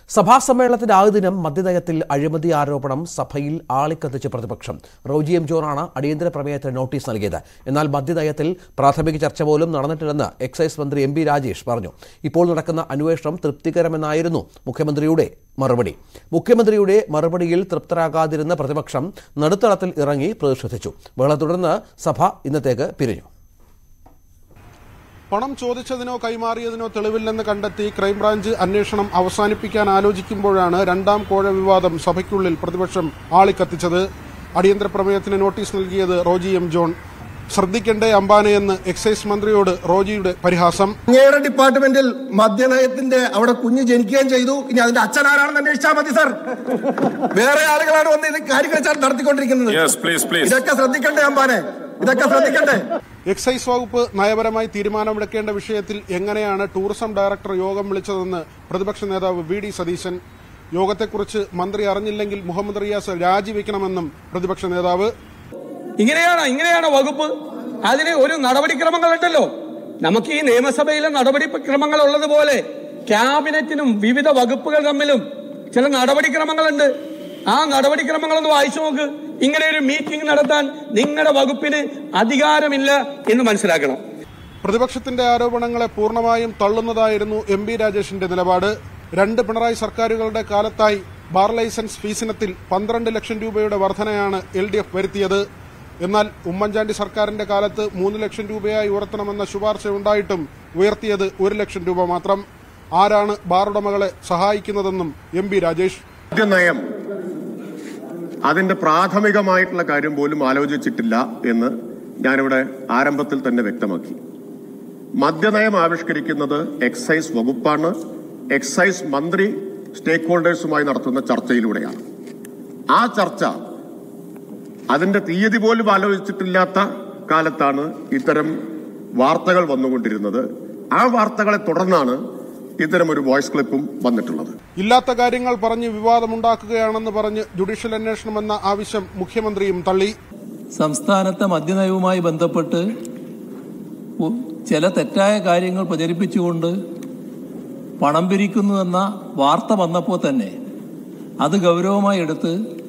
സഭാ സമ്മേളനത്തിന്റെ ആദ്യ ദിനം മദ്യനയത്തിൽ അഴിമതി ആരോപണം സഭയിൽ ആളിക്കത്തിച്ച് പ്രതിപക്ഷം റോജി എം ജോണാണ് അടിയന്തര പ്രമേയത്തിന് നോട്ടീസ് നൽകിയത് എന്നാൽ മദ്യനയത്തിൽ പ്രാഥമിക ചർച്ച പോലും നടന്നിട്ടില്ലെന്ന് എക്സൈസ് മന്ത്രി എം പി രാജേഷ് പറഞ്ഞു ഇപ്പോൾ നടക്കുന്ന അന്വേഷണം തൃപ്തികരമെന്നായിരുന്നു മുഖ്യമന്ത്രിയുടെ മറുപടി മുഖ്യമന്ത്രിയുടെ മറുപടിയിൽ തൃപ്തരാകാതിരുന്ന പ്രതിപക്ഷം നടുത്തളത്തിൽ ഇറങ്ങി പ്രതിഷേധിച്ചു ബഹളത്തെ തുടർന്ന് സഭ ഇന്നത്തേക്ക് പിരിഞ്ഞു പണം ചോദിച്ചതിനോ കൈമാറിയതിനോ തെളിവില്ലെന്ന് കണ്ടെത്തി ക്രൈംബ്രാഞ്ച് അന്വേഷണം അവസാനിപ്പിക്കാൻ ആലോചിക്കുമ്പോഴാണ് രണ്ടാം കോഴ വിവാദം സഭയ്ക്കുള്ളിൽ പ്രതിപക്ഷം ആളിക്കത്തിച്ചത് അടിയന്തര പ്രമേയത്തിന് നോട്ടീസ് നൽകിയത് റോജി എം ജോൺ ശ്രദ്ധിക്കണ്ടേ അംബാനെയെന്ന് എക്സൈസ് മന്ത്രിയോട് റോജിയുടെ പരിഹാസം അങ്ങയുടെ ഡിപ്പാർട്ട്മെന്റിൽ മദ്യനയത്തിന്റെ അവിടെ കുഞ്ഞ് ജനിക്കുകയും ചെയ്തു ഇനി അതിന്റെ അച്ഛൻ ആരാണെന്ന് അന്വേഷിച്ചാൽ മതി സർ വേറെ ആളുകളാണ് വന്ന് ഇത് കാര്യങ്ങൾ സാർ നടത്തിക്കൊണ്ടിരിക്കുന്നത് Yes, please, please. ഇതൊക്കെ ശ്രദ്ധിക്കണ്ടേ അമ്പാനെ ഇതൊക്കെ ശ്രദ്ധിക്കണ്ടേ എക്സൈസ് വകുപ്പ് നയപരമായി തീരുമാനമെടുക്കേണ്ട വിഷയത്തിൽ എങ്ങനെയാണ് ടൂറിസം ഡയറക്ടർ യോഗം വിളിച്ചതെന്ന് പ്രതിപക്ഷ നേതാവ് വി ഡി സതീശൻ യോഗത്തെക്കുറിച്ച് മന്ത്രി അറിഞ്ഞില്ലെങ്കിൽ മുഹമ്മദ് റിയാസ് രാജിവെക്കണമെന്നും പ്രതിപക്ഷ നേതാവ് ഇങ്ങനെയാണ് ഇങ്ങനെയാണ് വകുപ്പ് അതിന് ഒരു നടപടിക്രമങ്ങളുണ്ടല്ലോ നമുക്ക് ഈ നിയമസഭയിലെ നടപടിക്രമങ്ങൾ ഉള്ളതുപോലെ ക്യാബിനറ്റിനും വിവിധ വകുപ്പുകൾ തമ്മിലും ചില നടപടിക്രമങ്ങളുണ്ട് ആ നടപടിക്രമങ്ങളൊന്ന് വായിച്ചു നോക്ക് ഇങ്ങനെ ഒരു മീറ്റിംഗ് നടത്താൻ നിങ്ങളുടെ വകുപ്പിന് അധികാരമില്ല എന്ന് മനസ്സിലാക്കണം പ്രതിപക്ഷത്തിന്റെ ആരോപണങ്ങളെ പൂർണ്ണമായും തള്ളുന്നതായിരുന്നു എം ബി രാജേഷിന്റെ നിലപാട് രണ്ട് പിണറായി സർക്കാരുകളുടെ കാലത്തായി ബാർ ലൈസൻസ് ഫീസിനത്തിൽ പന്ത്രണ്ട് ലക്ഷം രൂപയുടെ വർധനയാണ് എൽ ഡി എഫ് വരുത്തിയത് എന്നാൽ ഉമ്മൻചാണ്ടി സർക്കാരിന്റെ കാലത്ത് മൂന്ന് ലക്ഷം രൂപയായി ഉയർത്തണമെന്ന ശുപാർശ ഉണ്ടായിട്ടും ഉയർത്തിയത് ഒരു ലക്ഷം രൂപ മാത്രം ആരാണ് ബാർ ഉടമകളെ സഹായിക്കുന്നതെന്നും എം ബി രാജേഷ് നയം അതിന്റെ പ്രാഥമികമായിട്ടുള്ള കാര്യം പോലും ആലോചിച്ചിട്ടില്ല എന്ന് ഞാനിവിടെ ആരംഭത്തിൽ തന്നെ വ്യക്തമാക്കി മദ്യനയം ആവിഷ്കരിക്കുന്നത് എക്സൈസ് വകുപ്പാണ് എക്സൈസ് മന്ത്രി സ്റ്റേക്ക് ഹോൾഡേഴ്സുമായി നടത്തുന്ന ചർച്ചയിലൂടെയാണ് ആ ചർച്ച അതിന്റെ തീയതി പോലും ആലോചിച്ചിട്ടില്ലാത്ത കാലത്താണ് ഇത്തരം വാർത്തകൾ വന്നുകൊണ്ടിരുന്നത് ആ വാർത്തകളെ തുടർന്നാണ് ഇത്തരം ഒരു വോയിസ് ക്ലിപ്പും വന്നിട്ടുള്ളത് ഇല്ലാത്ത കാര്യങ്ങൾ പറഞ്ഞ് വിവാദമുണ്ടാക്കുകയാണെന്ന് പറഞ്ഞ് ജുഡീഷ്യൽ അന്വേഷണമെന്ന ആവശ്യം മുഖ്യമന്ത്രിയും തള്ളി സംസ്ഥാനത്തെ മദ്യനയവുമായി ബന്ധപ്പെട്ട് ഉ- ചില തെറ്റായ കാര്യങ്ങൾ പ്രചരിപ്പിച്ചുകൊണ്ട് പണം പിരിക്കുന്നുവെന്ന വാർത്ത വന്നപ്പോൾ തന്നെ അത് ഗൗരവമായി എടുത്ത്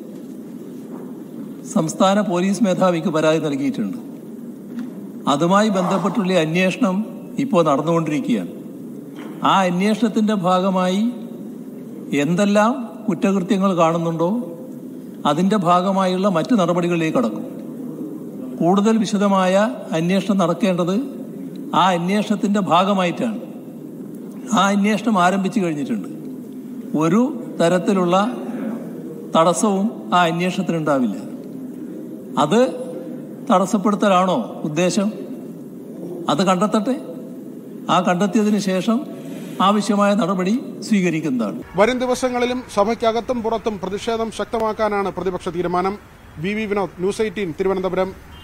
സംസ്ഥാന പോലീസ് മേധാവിക്ക് പരാതി നൽകിയിട്ടുണ്ട് അതുമായി ബന്ധപ്പെട്ടുള്ള അന്വേഷണം ഇപ്പോൾ നടന്നുകൊണ്ടിരിക്കുകയാണ് ആ അന്വേഷണത്തിൻ്റെ ഭാഗമായി എന്തെല്ലാം കുറ്റകൃത്യങ്ങൾ കാണുന്നുണ്ടോ അതിൻ്റെ ഭാഗമായുള്ള മറ്റു നടപടികളിലേക്ക് കടക്കും കൂടുതൽ വിശദമായ അന്വേഷണം നടക്കേണ്ടത് ആ അന്വേഷണത്തിൻ്റെ ഭാഗമായിട്ടാണ് ആ അന്വേഷണം ആരംഭിച്ചു കഴിഞ്ഞിട്ടുണ്ട് ഒരു തരത്തിലുള്ള തടസ്സവും ആ അന്വേഷണത്തിനുണ്ടാവില്ല അത് തടസ്സപ്പെടുത്തലാണോ ഉദ്ദേശം അത് കണ്ടെത്തട്ടെ ആ കണ്ടെത്തിയതിന് ശേഷം ആവശ്യമായ നടപടി സ്വീകരിക്കുന്നതാണ് വരും ദിവസങ്ങളിലും സഭയ്ക്കകത്തും പുറത്തും പ്രതിഷേധം ശക്തമാക്കാനാണ് പ്രതിപക്ഷ തീരുമാനം V V Vinod news eighteen Thiruvananthapuram